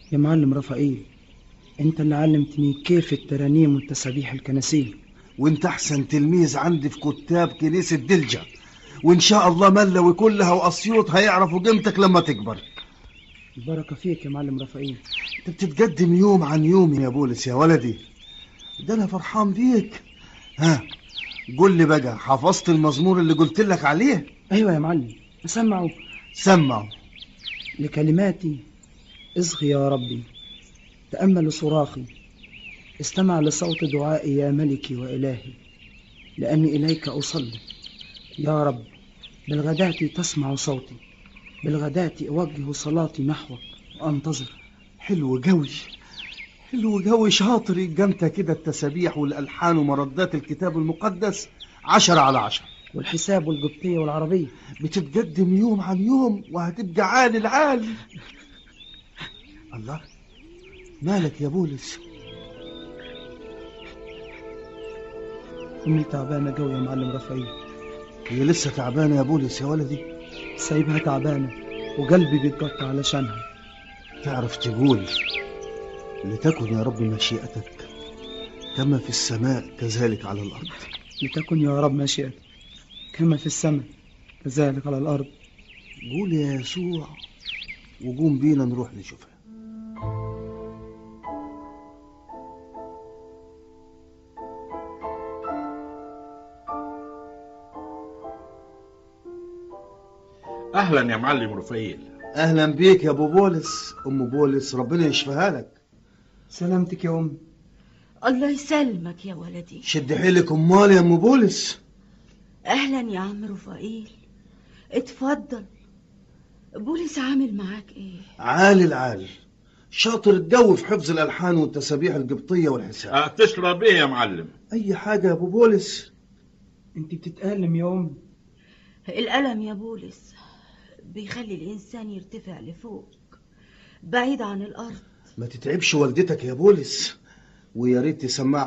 يا معلم رفائيل انت اللي علمتني كيف الترانيم والتسابيح الكنسية وانت احسن تلميذ عندي في كتاب كنيسة دلجة وان شاء الله ملوي كلها واسيوط هيعرفوا قيمتك لما تكبر البركة فيك يا معلم رفائيل انت بتتقدم يوم عن يوم يا بولس يا ولدي ده انا فرحان بيك ها قول لي بقى حفظت المزمور اللي قلت لك عليه ايوه يا معلم اسمعوا سمعه لكلماتي اصغي يا ربي تأمل صراخي استمع لصوت دعائي يا ملكي وإلهي لأني إليك أصلي يا رب بالغداة تسمع صوتي بالغداة أوجه صلاتي نحوك وأنتظر حلو قوي حلو قوي شاطر انت كده التسابيح والالحان ومردات الكتاب المقدس عشرة على عشرة والحساب والقبطية والعربية بتتقدم يوم عن يوم وهتبقى عالي العالي الله مالك يا بولس أمي تعبانة قوي يا معلم رفايل هي لسه تعبانة يا بولس يا ولدي سايبها تعبانة وقلبي بيتقطع علشانها تعرف تقول لتكن يا رب مشيئتك كما في السماء كذلك على الأرض لتكن يا رب مشيئتك كما في السماء كذلك على الأرض قول يا يسوع وقوم بينا نروح نشوفها اهلا يا معلم رفايل أهلا بيك يا أبو بولس أم بولس ربنا يشفيها لك سلامتك يا أم الله يسلمك يا ولدي شد حيلك أمال يا أم بولس اهلا يا عم رفائيل اتفضل بوليس عامل معاك ايه عالي العال شاطر الجو في حفظ الألحان والتسابيح القبطية والحساب أه تشرب ايه يا معلم أي حاجة يا أبو بولس أنت بتتألم يا أم الألم يا بولس بيخلي الإنسان يرتفع لفوق بعيد عن الأرض ما تتعبش والدتك يا بولس ويا ريت تسمع